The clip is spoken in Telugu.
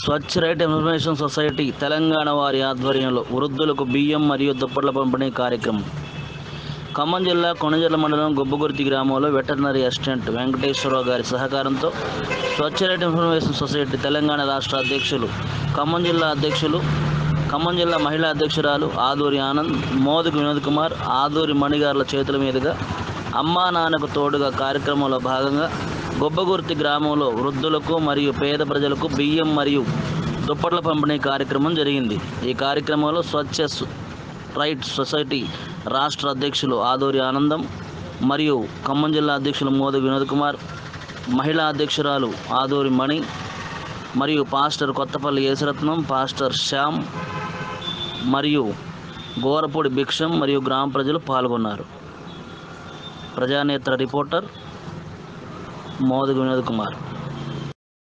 స్వచ్ఛ రైట్ ఇన్ఫర్మేషన్ సొసైటీ తెలంగాణ వారి ఆధ్వర్యంలో వృద్ధులకు బియ్యం మరియు దుప్పట్ల పంపిణీ కార్యక్రమం ఖమ్మం జిల్లా కొణజర్ల మండలం గొబ్బగుర్తి గ్రామంలో వెటర్నరీ అసిస్టెంట్ వెంకటేశ్వరరావు గారి సహకారంతో Swachh right information society Telangana రాష్ట్ర అధ్యక్షులు ఖమ్మం జిల్లా అధ్యక్షులు ఖమ్మం జిల్లా మహిళా అధ్యక్షురాలు ఆదూరి ఆనంద్ మోదుగు వినోద్ కుమార్ ఆదూరి మణిగారుల చేతుల మీదుగా అమ్మా నాన్నకు తోడుగా కార్యక్రమంలో భాగంగా గొబ్బగుర్తి గ్రామంలో వృద్ధులకు మరియు పేద ప్రజలకు బియ్యం మరియు దుప్పట్ల పంపిణీ కార్యక్రమం జరిగింది ఈ కార్యక్రమంలో స్వచ్ఛ సు- రైట్ సొసైటీ రాష్ట్ర అధ్యక్షులు ఆదూరి ఆనందం మరియు ఖమ్మం జిల్లా అధ్యక్షులు మోదు వినోద్ కుమార్ మహిళా అధ్యక్షురాలు ఆదూరి మణి మరియు పాస్టర్ కొత్తపల్లి యేసరత్నం పాస్టర్ శ్యామ్ మరియు గోరపూడి భిక్షం మరియు గ్రామ ప్రజలు పాల్గొన్నారు ప్రజానేత్ర రిపోర్టర్ మోదు వినోద్ కుమార్